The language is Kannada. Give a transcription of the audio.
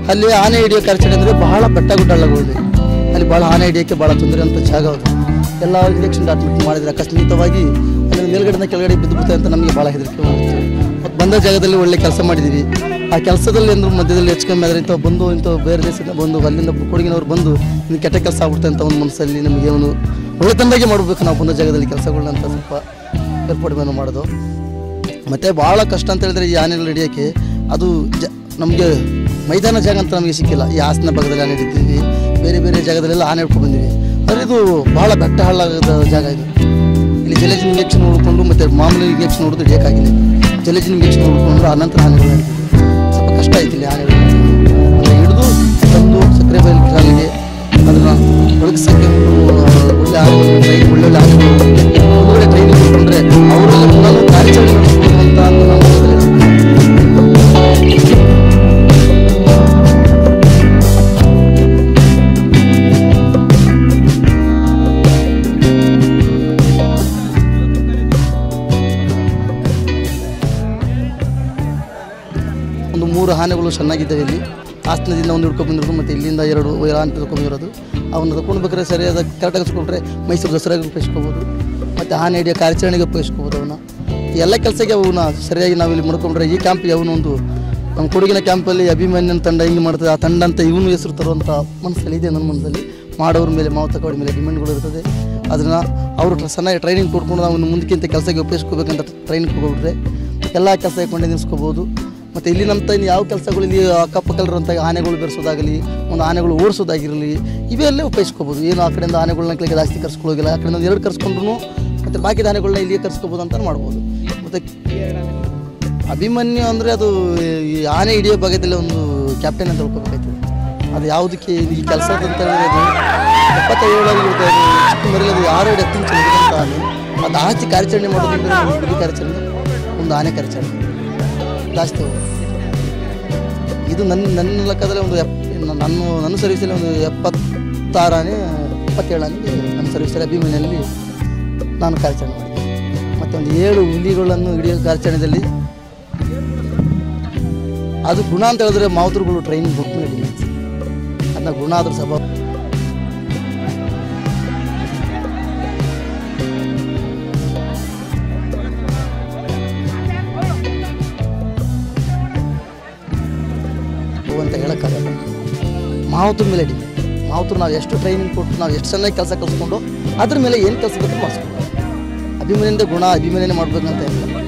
ಅಲ್ಲಿ ಆನೆ ಹಿಡಿಯೋ ಕಾರ್ಯಾಚರಣೆ ಅಂದರೆ ಬಹಳ ಬೆಟ್ಟ ಗುಡ್ಡಗಳಿದೆ ಅಲ್ಲಿ ಭಾಳ ಆನೆ ಹಿಡಿಯೋಕ್ಕೆ ಭಾಳ ತೊಂದರೆ ಅಂತ ಜಾಗ ಅದು ಎಲ್ಲ ಇಂಜೆಕ್ಷನ್ ಟ್ರೀಟ್ಮೆಂಟ್ ಮಾಡಿದರೆ ಅಕಸ್ಮಿತವಾಗಿ ಅಲ್ಲಿ ಮೇಲ್ಗಡೆಯಿಂದ ಕೆಳಗಡೆ ಬಿದ್ದು ಬಿಡುತ್ತೆ ಅಂತ ನಮಗೆ ಭಾಳ ಹೆದರಿಕೆ ಆಗಿತ್ತು ಮತ್ತು ಬಂದ ಜಾಗದಲ್ಲಿ ಒಳ್ಳೆ ಕೆಲಸ ಮಾಡಿದ್ದೀವಿ ಆ ಕೆಲಸದಲ್ಲಿ ಅಂದ್ರೆ ಮಧ್ಯದಲ್ಲಿ ಹೆಚ್ಚು ಕಮ್ಮಿ ಆದರೆ ಇಂಥ ಬಂದು ಇಂಥ ಬೇರೆ ದೇಶದಿಂದ ಬಂದು ಅಲ್ಲಿಂದ ಕೊಡಗಿನವ್ರು ಬಂದು ಇನ್ನು ಕೆಟ್ಟ ಕೆಲಸ ಆಗ್ಬಿಡುತ್ತೆ ಅಂತ ಒಂದು ಮನಸ್ಸಲ್ಲಿ ನಮಗೆ ಒಂದು ಒಳ್ಳೆತನದಾಗೆ ಮಾಡಬೇಕು ನಾವು ಬಂದ ಜಾಗದಲ್ಲಿ ಕೆಲಸಗಳನ್ನ ಅಂತ ಸ್ವಲ್ಪ ಏರ್ಪಾಡು ಮಾಡೋದು ಮತ್ತು ಭಾಳ ಕಷ್ಟ ಅಂತ ಹೇಳಿದ್ರೆ ಈ ಆನೆಗಳು ಹಿಡಿಯೋಕ್ಕೆ ಅದು ಜ ನಮಗೆ ಮೈದಾನ ಜಾಗ ಅಂತ ನಮಗೆ ಸಿಕ್ಕಿಲ್ಲ ಈ ಹಾಸನ ಭಾಗದಲ್ಲಿ ಆನೆ ಹಿಡಿತೀವಿ ಬೇರೆ ಬೇರೆ ಜಾಗದಲ್ಲೆಲ್ಲ ಆನೆ ಹಿಡ್ಕೊಂಡು ಬಂದಿವಿ ಆದರೆ ಇದು ಭಾಳ ಬೆಟ್ಟ ಹಳ್ಳಾಗದ ಜಾಗ ಇದು ಇಲ್ಲಿ ಜಲಜಿನ್ ಇಂಜೆಕ್ಷನ್ ನೋಡಿಕೊಂಡು ಮತ್ತು ಮಾಮೂಲಿ ಇಂಜೆಕ್ಷನ್ ನೋಡಿದ್ರೆ ಹಿಡಿಯೋಕ್ಕಾಗಿಲ್ಲ ಜಲಜಿನ್ ಇಂಜೆಕ್ಷನ್ ನೋಡಿಕೊಂಡು ಆನಂತರ ಆನೆಗಳು ಹಿಡಿತೀವಿ ಸ್ವಲ್ಪ ಕಷ್ಟ ಆಯ್ತು ಇಲ್ಲಿ ಆನೆಗಳು ಅದನ್ನ ಹಿಡಿದು ತಂದು ಸಕ್ಕರೆ ಬಯಲು ಕಾಲಿಗೆ ಅದನ್ನು ಒಳಗಿಸೋಕ್ಕೆ ಒಳ್ಳೆ ಆನೆಗಳು ಟ್ರೈನ್ ಒಳ್ಳೊಳ್ಳೆ ಆನೆಗಳು ಒಳ್ಳೊಳ್ಳೆ ಟ್ರೈನಿಂಗ್ ಕೊಟ್ಕೊಂಡ್ರೆ ಅವರೆಲ್ಲ ನಾನು ಕಾರ್ಯಾಚರಣೆ ನಡೆಸ್ಬೋದು ಅಂತ ನಾನು ಮೊದಲೇ ಒಂದು ಮೂರು ಆನೆಗಳು ಚೆನ್ನಾಗಿದ್ದಾವೆ ಇಲ್ಲಿ ಹಾಸನದಿಂದ ಒಂದು ಹಿಡ್ಕೊಂಡು ಬಂದಿರೋದು ಮತ್ತು ಇಲ್ಲಿಂದ ಎರಡು ಆನೆ ತೆಗೆದುಕೊಂಡಿರೋದು ಅವನ್ನ ತಗೊಂಡು ಬೇಕಾದ್ರೆ ಸರಿಯಾದ ಕರೆಕ್ಟಾಗಿ ಹಚ್ಕೊಂಡ್ರೆ ಮೈಸೂರು ದಸರಾಗೆ ಉಪಯೋಗಿಸ್ಕೋಬೋದು ಮತ್ತು ಆನೆ ಹಿಡಿಯೋ ಕಾರ್ಯಾಚರಣೆಗೆ ಉಪಯೋಗಿಸ್ಕೋಬೋದು ಅವನ್ನ ಈ ಎಲ್ಲ ಕೆಲಸಕ್ಕೆ ಅವನ್ನ ಸರಿಯಾಗಿ ನಾವು ಇಲ್ಲಿ ಮಾಡ್ಕೊಂಡ್ರೆ ಈ ಕ್ಯಾಂಪಿಗೆ ಅವನು ಒಂದು ನಮ್ಮ ಕೊಡಗಿನ ಕ್ಯಾಂಪಲ್ಲಿ ಅಭಿಮನ್ಯನ ತಂಡ ಹಿಂಗೆ ಮಾಡ್ತದೆ ಆ ತಂಡ ಅಂತ ಇವನು ಹೆಸರು ತರುವಂಥ ಮನಸ್ಸಲ್ಲಿ ಇದೆ ನನ್ನ ಮನಸ್ಸಲ್ಲಿ ಮಾಡೋರ ಮೇಲೆ ಮಾವು ತಗೊಳ್ಳಿ ಮೇಲೆ ಡಿಮ್ಯಾಂಡ್ಗಳು ಇರ್ತದೆ ಅದನ್ನು ಅವರು ಚೆನ್ನಾಗಿ ಟ್ರೈನಿಂಗ್ ಕೊಡ್ಕೊಂಡು ನಾವು ಮುಂದಕ್ಕಿಂತ ಕೆಲಸಕ್ಕೆ ಉಪಯೋಗಿಸ್ಕೋಬೇಕಂತ ಟ್ರೈನಿಂಗ್ ಹೋಗ್ಬಿಟ್ರೆ ಎಲ್ಲ ಕೆಲಸ ಕೊಂಡೇ ನಿಲ್ಲಿಸ್ಕೋಬೋದು ಮತ್ತು ಇಲ್ಲಿನಂತ ಇನ್ನು ಯಾವ ಕೆಲಸಗಳು ಇಲ್ಲಿ ಅಕ್ಕಪಕ್ಕಲ್ಲಿರುವಂಥ ಆನೆಗಳು ಬೆರೆಸೋದಾಗಲಿ ಒಂದು ಆನೆಗಳು ಓಡಿಸೋದಾಗಿರಲಿ ಇವೆಲ್ಲ ಉಪಯೋಗಿಸ್ಕೋಬೋದು ಏನು ಆ ಕಡೆಯಿಂದ ಆನೆಗಳನ್ನ ಕೆಳಗೆ ಜಾಸ್ತಿ ಕರ್ಸ್ಕೊಳ್ಳೋಗಿಲ್ಲ ಆ ಕಡೆಯಿಂದ ಎರಡು ಕರ್ಸ್ಕೊಂಡ್ರು ಮತ್ತು ಬಾಕಿ ಆನೆಗಳನ್ನ ಇಲ್ಲಿಯೇ ಕರ್ಸ್ಕೋಬೋದು ಅಂತ ಮಾಡ್ಬೋದು ಮತ್ತು ಅಭಿಮನ್ಯು ಅಂದರೆ ಅದು ಈ ಆನೆ ಹಿಡಿಯೋ ಭಾಗದಲ್ಲಿ ಒಂದು ಕ್ಯಾಪ್ಟನ್ ಅಂತ ತಿಳ್ಕೊಬೇಕಾಯ್ತದೆ ಅದು ಯಾವುದಕ್ಕೆ ಈ ಕೆಲಸ ಅಂತ ಹೇಳಿದ್ರೆ ಎಪ್ಪತ್ತೇಳರಲ್ಲಿ ಇರುತ್ತೆ ಅದು ಚಿಕ್ಕ ಮರಿಲಿ ಅದು ಯಾರು ಎತ್ತಿನ ಚಲಿದಂತ ಆನೆ ಅದು ಆಸ್ತಿ ಕಾರ್ಯಾಚರಣೆ ಮಾಡೋದ್ರಿಂದ ಒಂದು ಹುಲಿ ಕಾರ್ಯಾಚರಣೆ ಒಂದು ಆನೆ ಕಾರ್ಯಾಚರಣೆ ಜಾಸ್ತಿ ಹೋಗುತ್ತೆ. ಇದು ನನ್ನ ನನ್ನ ಲೆಕ್ಕದಲ್ಲಿ ಒಂದು ಎಪ್ ನನ್ನ ನನ್ನ ಸರ್ವಿಸಲ್ಲಿ ಒಂದು ಎಪ್ಪತ್ತಾರು ಆನೆ ಎಪ್ಪತ್ತೇಳು ಆನೆಗೆ ನನ್ನ ಸರ್ವಿಸಲ್ಲಿ ಅಭಿಮನ್ಯಲ್ಲಿ ನಾನು ಕಾರ್ಯಾಚರಣೆ ಮಾಡಿದ್ದೆ ಮತ್ತು ಒಂದು ಏಳು ಹುಲಿಗಳನ್ನು ಹಿಡಿಯೋ ಕಾರ್ಯಾಚರಣೆಯಲ್ಲಿ ಅದು ಗುಣ ಅಂತ ಹೇಳಿದ್ರೆ ಮಾವುತರುಗಳು ಟ್ರೈನಿಂಗ್ ಬುಕ್ ಮಾಡಿ ಅದನ್ನ ಗುಣ ಆದ್ರೂ ಸಭಾ ಅಂತ ಹೇಳೋಕ್ಕಾಗಲ್ಲ ಮಾವುತರ ಮೇಲೆ ಡಿಪೆಂಡ್ ಮಾವುತರು ನಾವು ಎಷ್ಟು ಟ್ರೈನಿಂಗ್ ಕೊಟ್ಟು ನಾವು ಎಷ್ಟು ಚೆನ್ನಾಗಿ ಕೆಲಸ ಕಲಿಸ್ಕೊಂಡು ಅದ್ರ ಮೇಲೆ ಏನು ಕೆಲಸ ಬೇಕು ಮಾಡಿಸ್ಕೊಂಡು ಅಭಿಮಾನಿಯಿಂದ ಗುಣ ಅಭಿಮಾನಿನೇ ಮಾಡ್ಬೇಕಂತ ಇಲ್ಲ